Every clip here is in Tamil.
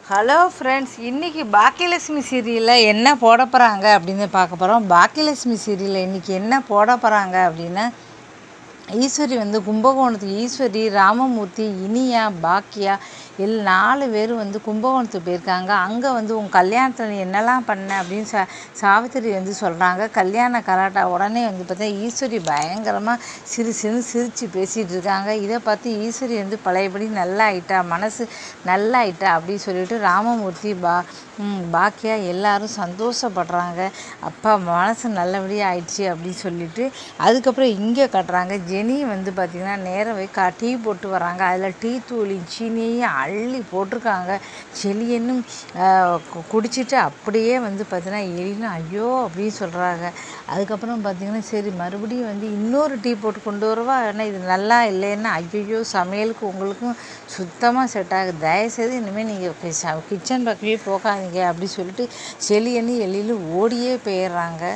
ஹலோ ஃப்ரெண்ட்ஸ் இன்றைக்கி பாக்கியலட்சுமி சீரியலில் என்ன போட போகிறாங்க அப்படின்னு பார்க்க போகிறோம் பாக்கியலட்சுமி சீரியலில் இன்றைக்கி என்ன போட போகிறாங்க அப்படின்னா ஈஸ்வரி வந்து கும்பகோணத்துக்கு ஈஸ்வரி ராமமூர்த்தி இனியா பாக்கியா எல் நாலு பேரும் வந்து கும்பகோணத்துக்கு போயிருக்காங்க அங்கே வந்து உன் கல்யாணத்தில் நீ என்னெல்லாம் பண்ண அப்படின்னு சா சாவித்திரி வந்து சொல்கிறாங்க கல்யாண கலாட்டா உடனே வந்து பார்த்தா ஈஸ்வரி பயங்கரமாக சிறு சிறு சிரித்து பேசிகிட்டு இருக்காங்க இதை பார்த்து ஈஸ்வரி வந்து பழையபடி நல்லா ஆயிட்டா மனசு நல்லா ஆயிட்டா அப்படின்னு சொல்லிட்டு ராமமூர்த்தி பா ம், பாக்கியா எல்லாரும் சந்தோஷப்படுறாங்க அப்பா மனசு நல்லபடியாக ஆயிடுச்சு அப்படின்னு சொல்லிட்டு அதுக்கப்புறம் இங்கே கட்டுறாங்க ஜெனி வந்து பார்த்திங்கன்னா நேரம் போய் கா டீ போட்டு வராங்க அதில் டீ தூளி சீனியையும் அள்ளி போட்டிருக்காங்க செலியனும் குடிச்சிட்டு அப்படியே வந்து பார்த்தீங்கன்னா எலினும் ஐயோ அப்படின்னு சொல்கிறாங்க அதுக்கப்புறம் பார்த்திங்கன்னா சரி மறுபடியும் வந்து இன்னொரு டீ போட்டு கொண்டு வரவா ஏன்னா இது நல்லா இல்லைன்னா ஐயோ சமையலுக்கு உங்களுக்கும் சுத்தமாக செட் ஆகுது தயவுசெய்து இனிமேல் நீங்கள் கிச்சன் பக்கமே போகாதீங்க அப்படி சொல்லிட்டு செலியன்னு எலிலும் ஓடியே போயிடுறாங்க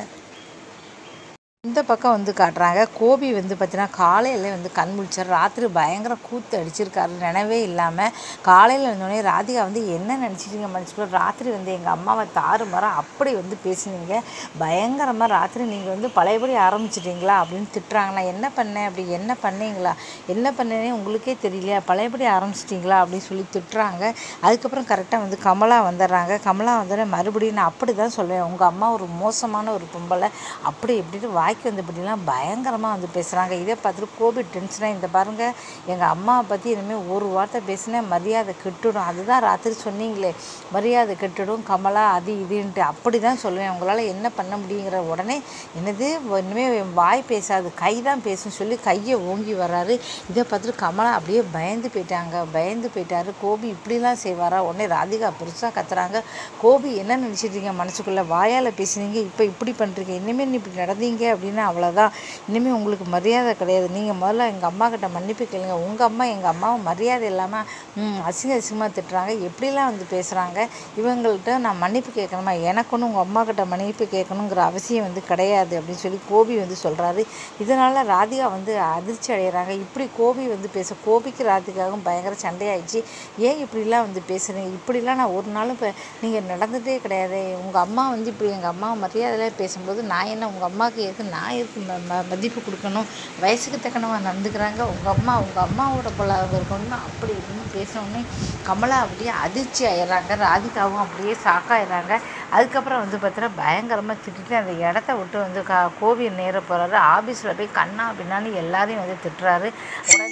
இந்த பக்கம் வந்து காட்டுறாங்க கோபி வந்து பார்த்தீங்கன்னா காலையில் வந்து கண் முழிச்சார் ராத்திரி பயங்கர கூத்து அடிச்சிருக்காரு நினைவே இல்லாமல் காலையில் இருந்தோடனே ராதிகா வந்து என்ன நினச்சிட்டீங்க மனுஷக்குள்ள ராத்திரி வந்து எங்கள் அம்மாவை தாறு மரம் அப்படி வந்து பேசுனீங்க பயங்கரமாக ராத்திரி நீங்கள் வந்து பழையபடி ஆரம்பிச்சிட்டிங்களா அப்படின்னு திட்டுறாங்க நான் என்ன பண்ணேன் அப்படி என்ன பண்ணீங்களா என்ன பண்ணேனே உங்களுக்கே தெரியலையா பழையபடி ஆரம்பிச்சிட்டிங்களா அப்படின்னு சொல்லி திட்டுறாங்க அதுக்கப்புறம் கரெக்டாக வந்து கமலா வந்துடுறாங்க கமலா வந்தோடனே மறுபடியும் நான் அப்படி தான் சொல்லுவேன் உங்கள் அம்மா ஒரு மோசமான ஒரு பொம்பளை அப்படி இப்படின்னு வாய்க்கு வந்தபடிலாம் பயங்கரமாக வந்து பேசுகிறாங்க இதை பார்த்துட்டு கோவிட் டென்ஷனாக இந்த பாருங்கள் எங்கள் அம்மாவை பற்றி இனிமேல் ஒரு வார்த்தை பேசினா மரியாதை கெட்டுடும் அதுதான் ராத்திரி சொன்னீங்களே மரியாதை கெட்டுடும் கமலா அது இதுன்ட்டு அப்படி தான் சொல்லுவேன் உங்களால் என்ன பண்ண முடியுங்கிற உடனே என்னது இனிமேல் என் வாய் பேசாது கை தான் பேசும் சொல்லி கையை ஓங்கி வர்றாரு இதை பார்த்துட்டு கமலா அப்படியே பயந்து போயிட்டாங்க பயந்து போயிட்டாரு கோபி இப்படிலாம் செய்வாரா உடனே ராதிகா பெருசாக கத்துறாங்க கோபி என்ன நினச்சிட்டீங்க மனசுக்குள்ளே வாயால் பேசுனீங்க இப்போ இப்படி பண்ணுறீங்க இனிமேல் நீ இப்படி நடந்தீங்க அப்படின்னா அவ்வளோதான் இனிமேல் உங்களுக்கு மரியாதை கிடையாது நீங்கள் முதல்ல எங்கள் அம்மா கிட்ட மன்னிப்பு கேளுங்க உங்கள் அம்மா எங்கள் அம்மாவை மரியாதை இல்லாமல் ம், அசிங்க அசிங்கமாக திட்டுறாங்க எப்படிலாம் வந்து பேசுகிறாங்க இவங்கள்ட்ட நான் மன்னிப்பு கேட்கணுமா எனக்கு ஒன்றும் உங்கள் அம்மா கிட்ட மன்னிப்பு கேட்கணுங்கிற அவசியம் வந்து கிடையாது அப்படின்னு சொல்லி கோபி வந்து சொல்கிறாரு இதனால் ராதிகா வந்து அதிர்ச்சி அடைகிறாங்க இப்படி கோபி வந்து பேச கோபிக்கு ராதிகாவும் பயங்கர சண்டையாயிடுச்சு ஏன் இப்படிலாம் வந்து பேசுகிறீங்க இப்படிலாம் நான் ஒரு நாளும் இப்போ நீங்கள் நடந்துகிட்டே கிடையாது உங்கள் அம்மா வந்து இப்படி எங்கள் அம்மா மரியாதையில் பேசும்போது நான் என்ன உங்கள் அம்மாவுக்கு எதுக்கு நான் எதுக்கு ம ம- மதிப்பு கொடுக்கணும் வயசுக்கு தக்கனவா நடந்துக்கிறாங்க உங்கள் அம்மா உங்கள் அம்மாவோட போல இருக்கணும்னு அப்படி இப்படின்னு பேசினோடனே கமலா அப்படியே அதிர்ச்சி ஆயிடுறாங்க ராதிகாவும் அப்படியே ஷாக்காயிடுறாங்க அதுக்கப்புறம் வந்து பார்த்தீங்கன்னா பயங்கரமாக திட்டிட்டு அந்த இடத்த விட்டு வந்து கா கோவில் நேர போகிறாரு ஆஃபீஸில் போய் கண்ணா பின்னான்னு எல்லாரையும் வந்து திட்டுறாரு உடனே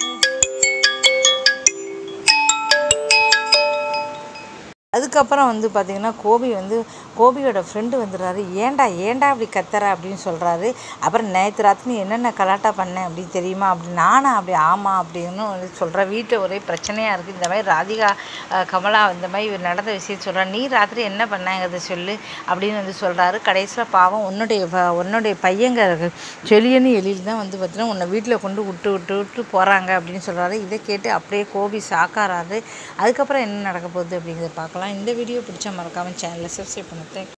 அதுக்கப்புறம் வந்து பார்த்திங்கன்னா கோபி வந்து கோபியோட ஃப்ரெண்டு வந்துடுறாரு ஏன்டா ஏன்டா அப்படி கத்துற அப்படின்னு சொல்கிறாரு அப்புறம் நேற்று ராத்திரி நீ என்னென்ன கலாட்டா பண்ணேன் அப்படின்னு தெரியுமா அப்படி நானா அப்படி ஆமாம் அப்படின்னு வந்து சொல்கிறேன் வீட்டில் ஒரே பிரச்சனையாக இருக்குது இந்த மாதிரி ராதிகா அஹ், கமலா இந்த மாதிரி நடந்த விஷயம் சொல்கிறேன் நீ ராத்திரி என்ன பண்ணாங்கிறத சொல்லு அப்படின்னு வந்து சொல்கிறாரு கடைசியில் பாவம் உன்னுடைய ப- உன்னுடைய பையங்க செலியனு எழில் தான் வந்து பார்த்தீங்கன்னா உன்னை வீட்டில் கொண்டு விட்டு விட்டு விட்டு போகிறாங்க அப்படின்னு சொல்கிறாரு இதை கேட்டு அப்படியே கோபி சாக்காராரு அதுக்கப்புறம் என்ன நடக்க போகுது அப்படிங்கிறத பார்க்கலாம் இந்த வீடியோ பிடிச்சா மறக்காமல் சேனலை சப்ஸ்கிரைப் பண்ணுறேன்